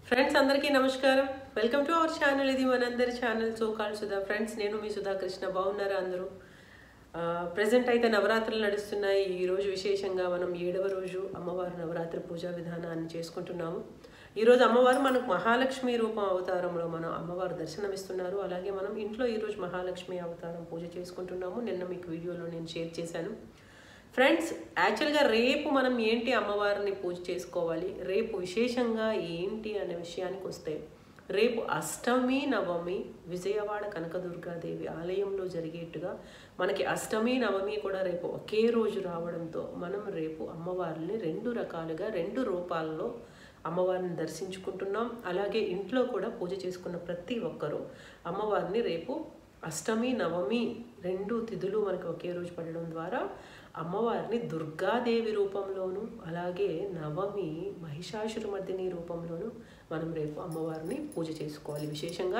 friends అందరికీ నమస్కారం welcome to our channel ఇది మనందరి channel so call Sudha friends నేను మీ సుధా కృష్ణ బాగున్నారా అందరూ ప్రజెంట్ అయితే నవరాత్రులు నడుస్తున్నాయి ఈ రోజు విశేషంగా మనం ఏడవ రోజు అమ్మవారి నవరాత్రి పూజా విధానాన్ని చేసుకుంటున్నాము ఈరోజు అమ్మవారు మనకు మహాలక్ష్మి రూపం అవతారంలో మనం అమ్మవారు దర్శనమిస్తున్నారు అలాగే మనం ఇంట్లో ఈరోజు మహాలక్ష్మి అవతారం పూజ చేసుకుంటున్నాము నిన్న మీకు వీడియోలో నేను షేర్ చేశాను ఫ్రెండ్స్ యాక్చువల్గా రేపు మనం ఏంటి అమ్మవారిని పూజ చేసుకోవాలి రేపు విశేషంగా ఏంటి అనే విషయానికి వస్తే రేపు అష్టమి నవమి విజయవాడ కనకదుర్గాదేవి ఆలయంలో జరిగేట్టుగా మనకి అష్టమి నవమి కూడా రేపు ఒకే రోజు రావడంతో మనం రేపు అమ్మవారిని రెండు రకాలుగా రెండు రూపాల్లో అమ్మవారిని దర్శించుకుంటున్నాం అలాగే ఇంట్లో కూడా పూజ చేసుకున్న ప్రతి ఒక్కరూ అమ్మవారిని రేపు అష్టమి నవమి రెండు తిథులు మనకు ఒకే రోజు పడడం ద్వారా అమ్మవారిని దుర్గాదేవి రూపంలోను అలాగే నవమి మహిషాసురమర్దిని రూపంలోను మనం రేపు అమ్మవారిని పూజ చేసుకోవాలి విశేషంగా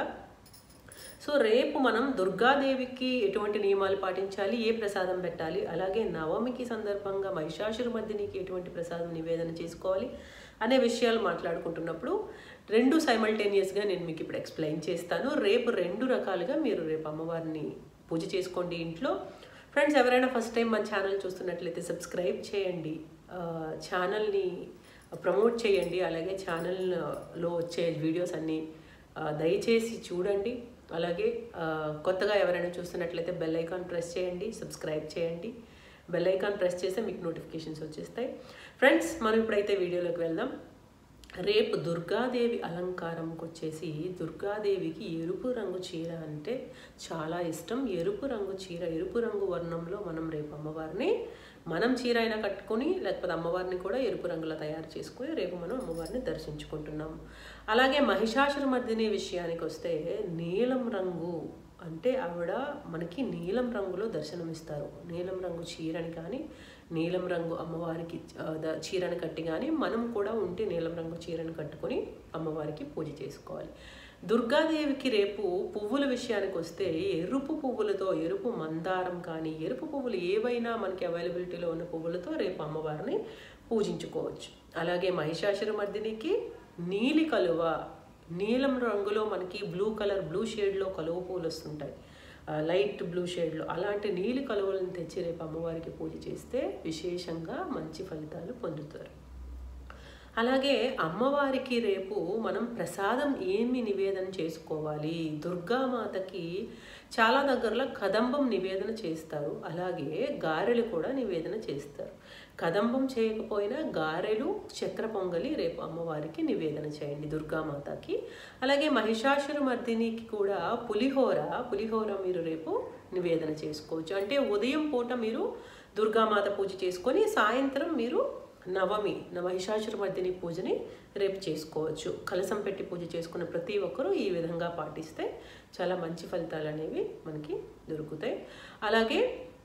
సో రేపు మనం దుర్గాదేవికి ఎటువంటి నియమాలు పాటించాలి ఏ ప్రసాదం పెట్టాలి అలాగే నవమికి సందర్భంగా మహిషాసురమర్దినికి ఎటువంటి ప్రసాదం నివేదన చేసుకోవాలి అనే విషయాలు మాట్లాడుకుంటున్నప్పుడు రెండు సైమల్టేనియస్గా నేను మీకు ఇప్పుడు ఎక్స్ప్లెయిన్ చేస్తాను రేపు రెండు రకాలుగా మీరు రేపు అమ్మవారిని పూజ చేసుకోండి ఇంట్లో ఫ్రెండ్స్ ఎవరైనా ఫస్ట్ టైం మన ఛానల్ చూస్తున్నట్లయితే సబ్స్క్రైబ్ చేయండి ఛానల్ని ప్రమోట్ చేయండి అలాగే ఛానల్లో వచ్చే వీడియోస్ అన్నీ దయచేసి చూడండి అలాగే కొత్తగా ఎవరైనా చూస్తున్నట్లయితే బెల్ ఐకాన్ ప్రెస్ చేయండి సబ్స్క్రైబ్ చేయండి బెల్ ఐకాన్ ప్రెస్ చేస్తే మీకు నోటిఫికేషన్స్ వచ్చేస్తాయి ఫ్రెండ్స్ మనం ఇప్పుడైతే వీడియోలోకి వెళ్దాం రేపు దుర్గాదేవి అలంకారంకి వచ్చేసి దుర్గాదేవికి ఎరుపు రంగు చీర అంటే చాలా ఇష్టం ఎరుపు రంగు చీర ఎరుపు రంగు వర్ణంలో మనం రేపు అమ్మవారిని మనం చీర అయినా కట్టుకొని లేకపోతే అమ్మవారిని కూడా ఎరుపు రంగులో తయారు చేసుకొని రేపు మనం అమ్మవారిని దర్శించుకుంటున్నాము అలాగే మహిషాసురమర్దిని విషయానికి వస్తే నీలం రంగు అంటే ఆవిడ మనకి నీలం రంగులో దర్శనమిస్తారు నీలం రంగు చీరని కానీ నీలం రంగు అమ్మవారికి చీరను కట్టి కానీ మనం కూడా ఉంటే నీలం రంగు చీరను కట్టుకొని అమ్మవారికి పూజ చేసుకోవాలి దుర్గాదేవికి రేపు పువ్వుల విషయానికి వస్తే ఎరుపు పువ్వులతో ఎరుపు మందారం కానీ ఎరుపు పువ్వులు ఏవైనా మనకి అవైలబిలిటీలో ఉన్న పువ్వులతో రేపు అమ్మవారిని పూజించుకోవచ్చు అలాగే మహిషాసురమర్దినికి నీలి కలువ నీలం రంగులో మనకి బ్లూ కలర్ బ్లూ షేడ్లో కలువ పూలు వస్తుంటాయి లైట్ బ్లూ షేడ్లో అలాంటి నీలి కలువలను తెచ్చి రేపు అమ్మవారికి పూజ చేస్తే విశేషంగా మంచి ఫలితాలు పొందుతారు అలాగే అమ్మవారికి రేపు మనం ప్రసాదం ఏమి నివేదన చేసుకోవాలి దుర్గామాతకి చాలా దగ్గరలో కదంబం నివేదన చేస్తారు అలాగే గారెలు కూడా నివేదన చేస్తారు కదంబం చేయకపోయినా గారెలు చక్ర పొంగలి రేపు అమ్మవారికి నివేదన చేయండి దుర్గామాతకి అలాగే మహిషాసుర మర్దినికి కూడా పులిహోర పులిహోర మీరు రేపు నివేదన చేసుకోవచ్చు అంటే ఉదయం పూట మీరు దుర్గామాత పూజ చేసుకొని సాయంత్రం మీరు నవమి మహిషాసురమర్దిని పూజని రేపు చేసుకోవచ్చు కలసం పెట్టి పూజ చేసుకున్న ప్రతి ఒక్కరూ ఈ విధంగా పాటిస్తే చాలా మంచి ఫలితాలు అనేవి మనకి దొరుకుతాయి అలాగే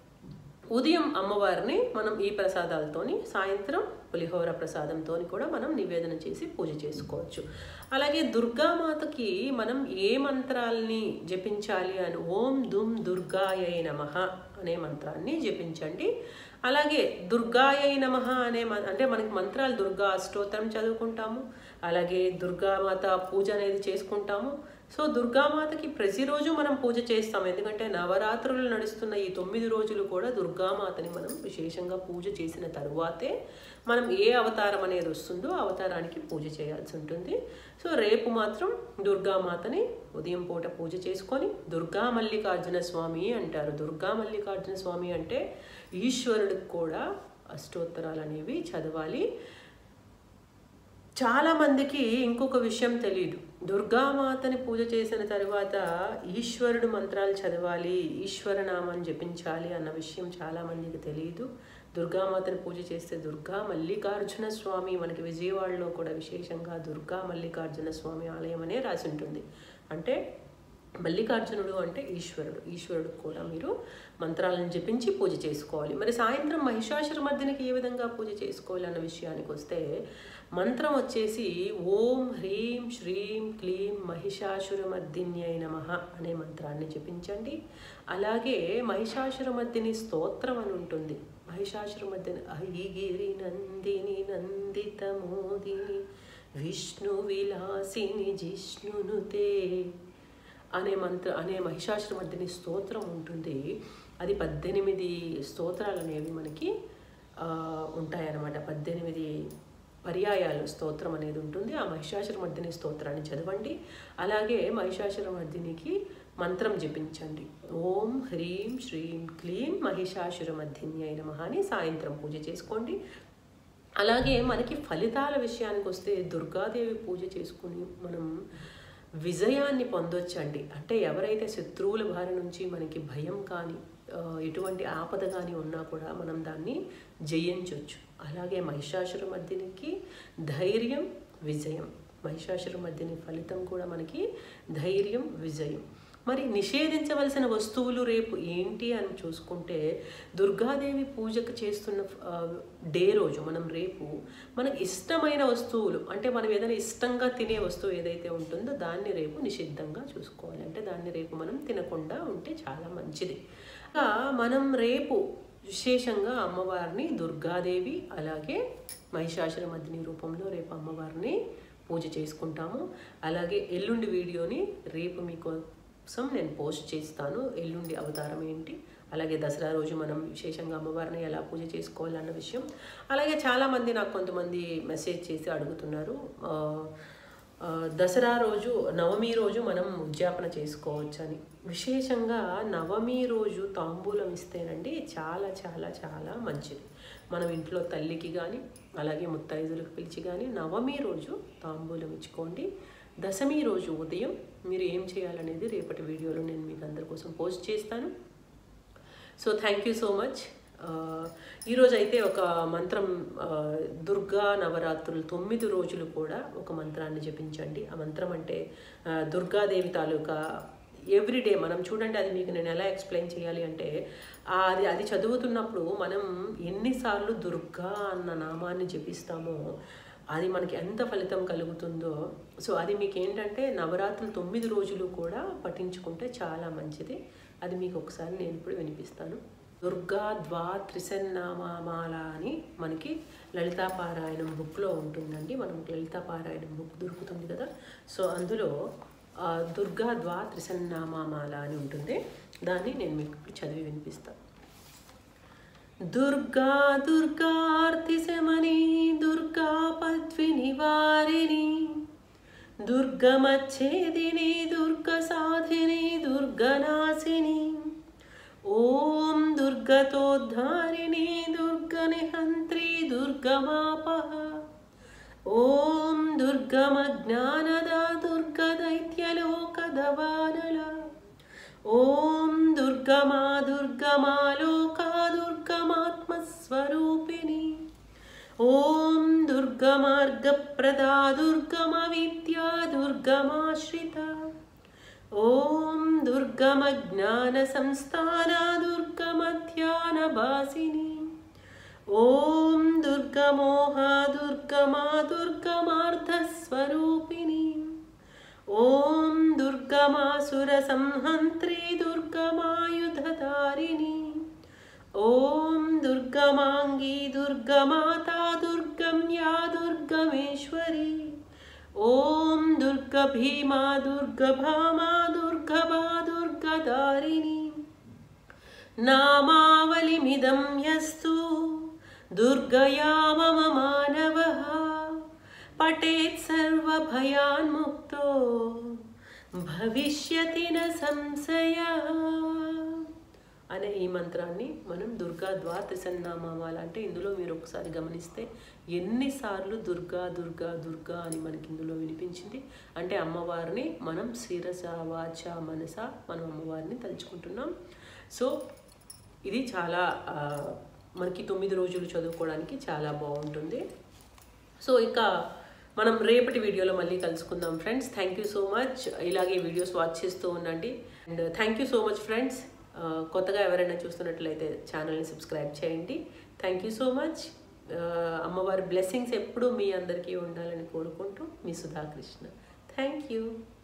ఉదయం అమ్మవారిని మనం ఈ ప్రసాదాలతోని సాయంత్రం పులిహోర ప్రసాదంతో కూడా మనం నివేదన చేసి పూజ చేసుకోవచ్చు అలాగే దుర్గామాతకి మనం ఏ మంత్రాల్ని జపించాలి అని ఓం దుమ్ దుర్గాయ నమ అనే మంత్రాన్ని జపించండి అలాగే దుర్గాయ నమ అనే అంటే మనకి మంత్రాలు దుర్గా అష్టోత్తరం చదువుకుంటాము అలాగే దుర్గామాత పూజ అనేది చేసుకుంటాము సో దుర్గామాతకి ప్రతిరోజు మనం పూజ చేస్తాం ఎందుకంటే నవరాత్రులు నడుస్తున్న ఈ తొమ్మిది రోజులు కూడా దుర్గామాతని మనం విశేషంగా పూజ చేసిన తరువాతే మనం ఏ అవతారం అనేది వస్తుందో అవతారానికి పూజ చేయాల్సి ఉంటుంది సో రేపు మాత్రం దుర్గామాతని ఉదయం పూట పూజ చేసుకొని దుర్గా మల్లికార్జున స్వామి అంటారు దుర్గా మల్లికార్జున స్వామి అంటే ఈశ్వరుడికి కూడా అష్టోత్తరాలు అనేవి చదవాలి చాలామందికి ఇంకొక విషయం తెలియదు దుర్గామాతని పూజ చేసిన తర్వాత ఈశ్వరుడు మంత్రాలు చదవాలి ఈశ్వర నామాన్ని జపించాలి అన్న విషయం చాలామందికి తెలియదు దుర్గామాతని పూజ చేస్తే దుర్గా మల్లికార్జున స్వామి మనకి విజయవాడలో కూడా విశేషంగా దుర్గా మల్లికార్జున స్వామి ఆలయం అనే రాసి ఉంటుంది అంటే మల్లికార్జునుడు అంటే ఈశ్వరుడు ఈశ్వరుడు కూడా మీరు మంత్రాలను జపించి పూజ చేసుకోవాలి మరి సాయంత్రం మహిషాసుర మధ్యనికి ఏ విధంగా పూజ చేసుకోవాలి అన్న విషయానికి వస్తే మంత్రం వచ్చేసి ఓం హ్రీం శ్రీం క్లీం మహిషాసురమర్దిన్యై నమ అనే మంత్రాన్ని జపించండి అలాగే మహిషాసురమర్దిని స్తోత్రం అని ఉంటుంది మహిషాసురమర్దిని అహిగిరి నందిని నందిత మోదిని విష్ణు విలాసిని జిష్ణునుతే అనే మంత్ర అనే మహిషాసురమర్దిని స్తోత్రం ఉంటుంది అది పద్దెనిమిది స్తోత్రాలు అనేవి మనకి ఆ, ఉంటాయన్నమాట పద్దెనిమిది పర్యాయాలు స్తోత్రం అనేది ఉంటుంది ఆ మహిషాసురమర్దిని స్తోత్రాన్ని చదవండి అలాగే మహిషాసురమర్దినికి మంత్రం జపించండి ఓం హ్రీం శ్రీం క్లీం మహిషాసురమర్దిని అయిన మహాని సాయంత్రం పూజ చేసుకోండి అలాగే మనకి ఫలితాల విషయానికి వస్తే దుర్గాదేవి పూజ చేసుకుని మనం విజయాన్ని పొందొచ్చండి అంటే ఎవరైతే శత్రువుల బారి నుంచి మనకి భయం కానీ ఆ, ఎటువంటి ఆపద కానీ ఉన్నా కూడా మనం దాన్ని జయించవచ్చు అలాగే మహిషాసుర మధ్యనికి ధైర్యం విజయం మహిషాసుర మధ్యని ఫలితం కూడా మనకి ధైర్యం విజయం మరి నిషేధించవలసిన వస్తువులు రేపు ఏంటి అని చూసుకుంటే దుర్గాదేవి పూజకు చేస్తున్న ఆ, డే రోజు మనం రేపు మనకి ఇష్టమైన వస్తువులు అంటే మనం ఏదైనా ఇష్టంగా తినే వస్తువు ఏదైతే ఉంటుందో దాన్ని రేపు నిషిద్ధంగా చూసుకోవాలి అంటే దాన్ని రేపు మనం తినకుండా ఉంటే చాలా మంచిది ఇంకా మనం రేపు విశేషంగా అమ్మవారిని దుర్గాదేవి అలాగే మహిషాసుర మధ్యని రూపంలో రేపు అమ్మవారిని పూజ చేసుకుంటాము అలాగే ఎల్లుండి వీడియోని రేపు మీకోసం నేను పోస్ట్ చేస్తాను ఎల్లుండి అవతారం ఏంటి అలాగే దసరా రోజు మనం విశేషంగా అమ్మవారిని ఎలా పూజ చేసుకోవాలన్న విషయం అలాగే చాలామంది నాకు కొంతమంది మెసేజ్ చేసి అడుగుతున్నారు ఆ, ఆ, దసరా రోజు నవమి రోజు మనం ఉద్యాపన చేసుకోవచ్చని విశేషంగా నవమి రోజు తాంబూలం ఇస్తేనండి చాలా చాలా చాలా మంచిది మనం ఇంట్లో తల్లికి కానీ అలాగే ముత్తైదులకు పిలిచి కానీ నవమి రోజు తాంబూలం ఇచ్చుకోండి దశమి రోజు ఉదయం మీరు ఏం చేయాలనేది రేపటి వీడియోలో నేను మీకు అందరి కోసం పోస్ట్ చేస్తాను so thank you so much ఈరోజు అయితే ఒక మంత్రం ఆ, దుర్గా నవరాత్రులు తొమ్మిది రోజులు కూడా ఒక మంత్రాన్ని జపించండి ఆ మంత్రం అంటే ఆ, దుర్గాదేవి తాలూకా ఎవ్రీడే మనం చూడండి అది మీకు నేను ఎలా ఎక్స్ప్లెయిన్ చేయాలి అంటే ఆ, అది అది చదువుతున్నప్పుడు మనం ఎన్నిసార్లు దుర్గా అన్న నామాన్ని జపిస్తామో అది మనకి ఎంత ఫలితం కలుగుతుందో సో అది మీకు ఏంటంటే నవరాత్రులు తొమ్మిది రోజులు కూడా పఠించుకుంటే చాలా మంచిది అది మీకు ఒకసారి నేను ఇప్పుడు వినిపిస్తాను దుర్గా ద్వా త్రిసన్నామాల అని మనకి లలితా పారాయణం బుక్లో ఉంటుందండి మనం లలితా పారాయణం బుక్ దొరుకుతుంది కదా సో అందులో ఆ, దుర్గా ద్వా త్రిసన్నామాల అని ఉంటుంది దాన్ని నేను మీకు ఇప్పుడు చదివి వినిపిస్తాను దుర్గా దుర్గార్తిశమని దుర్గా పద్వినివారిణి దుర్గమచ్ఛేదిని దుర్గ సాధిని దుర్గనాశిని ఓం దుర్గతోద్ధారిణి దుర్గనిహంత్రి దుర్గమాపహ ఓం దుర్గమజ్ఞానదా దుర్గదైత్యలోకదవానల ఓం దుర్గమా దుర్గమాలోకా దుర్గమాత్మస్వరూపిణి ఓం దుర్గమార్గప్రదా దుర్గమవిద్యా దుర్గమాశ్రిత ఓం దుర్గమజ్ఞానసంస్థానా దుర్గమధ్యానభాసిని ఓం దుర్గమోహా దుర్గమా దుర్గమార్థస్వరూపిణి ఓం దుర్గమాసురసంహంత్రి దుర్గమాయుధధారిణి ఓం దుర్గమాంగీ దుర్గమాతా దుర్గమ్యా దుర్గమేశ్వరి ఓం దుర్గభీమా దుర్గభామా దుర్గభా దుర్గదారిణి నామావళిమిదం యస్తు దుర్గయా మమ మానవः పఠేత్ సర్వభయాన్ముక్తో భవిష్యతి న సంశయ అనే ఈ మంత్రాన్ని మనం దుర్గా ద్వాత్రిసన్నామాల అంటే ఇందులో మీరు ఒకసారి గమనిస్తే ఎన్నిసార్లు దుర్గా దుర్గా దుర్గా అని మనకి ఇందులో వినిపించింది అంటే అమ్మవారిని మనం శిరస వాచ మనస మనం అమ్మవారిని తలుచుకుంటున్నాం సో ఇది చాలా ఆ, మనకి తొమ్మిది రోజులు చదువుకోవడానికి చాలా బాగుంటుంది సో ఇంకా మనం రేపటి వీడియోలో మళ్ళీ కలుసుకుందాం friends thank you so much ఇలాగే వీడియోస్ వాచ్ చేస్తూ ఉండండి and thank you so much friends కొత్తగా ఎవరైనా చూస్తున్నట్లయితే ఛానల్ని సబ్స్క్రైబ్ చేయండి థ్యాంక్ యూ సో మచ్ అమ్మవారి బ్లెస్సింగ్స్ ఎప్పుడూ మీ అందరికీ ఉండాలని కోరుకుంటూ మీ సుధాకృష్ణ థ్యాంక్ యూ